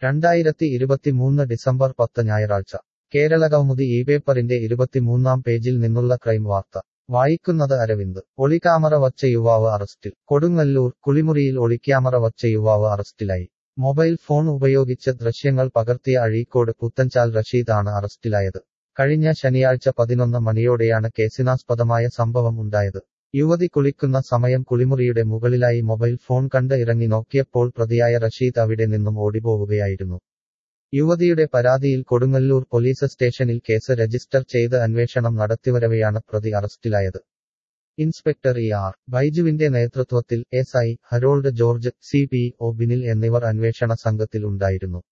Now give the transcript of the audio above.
രണ്ടായിരത്തി ഇരുപത്തിമൂന്ന് ഡിസംബർ പത്ത് ഞായറാഴ്ച കേരളകൗമുദി ഈ പേപ്പറിന്റെ ഇരുപത്തിമൂന്നാം പേജിൽ നിന്നുള്ള ക്രൈം വാർത്ത വായിക്കുന്നത് അരവിന്ദ് ഒളിക്യാമറ വച്ച യുവാവ് അറസ്റ്റിൽ കൊടുങ്ങല്ലൂർ കുളിമുറിയിൽ ഒളിക്യാമറ വച്ച യുവാവ് അറസ്റ്റിലായി മൊബൈൽ ഫോൺ ഉപയോഗിച്ച് ദൃശ്യങ്ങൾ പകർത്തിയ അഴീക്കോട് പുത്തൻചാൽ റഷീദാണ് അറസ്റ്റിലായത് കഴിഞ്ഞ ശനിയാഴ്ച പതിനൊന്ന് മണിയോടെയാണ് കേസിനാസ്പദമായ സംഭവം ഉണ്ടായത് യുവതി കുളിക്കുന്ന സമയം കുളിമുറിയുടെ മുകളിലായി മൊബൈൽ ഫോൺ കണ്ട് ഇറങ്ങി നോക്കിയപ്പോൾ പ്രതിയായ റഷീദ് അവിടെ നിന്നും ഓടിപ്പോവുകയായിരുന്നു യുവതിയുടെ പരാതിയിൽ കൊടുങ്ങല്ലൂർ പോലീസ് സ്റ്റേഷനിൽ കേസ് രജിസ്റ്റർ ചെയ്ത് അന്വേഷണം നടത്തിവരവെയാണ് പ്രതി അറസ്റ്റിലായത് ഇൻസ്പെക്ടർ ഇ ആർ ബൈജുവിന്റെ നേതൃത്വത്തിൽ S I Harold George C P O Binil എന്നിവർ അന്വേഷണ സംഘത്തിൽ ഉണ്ടായിരുന്നു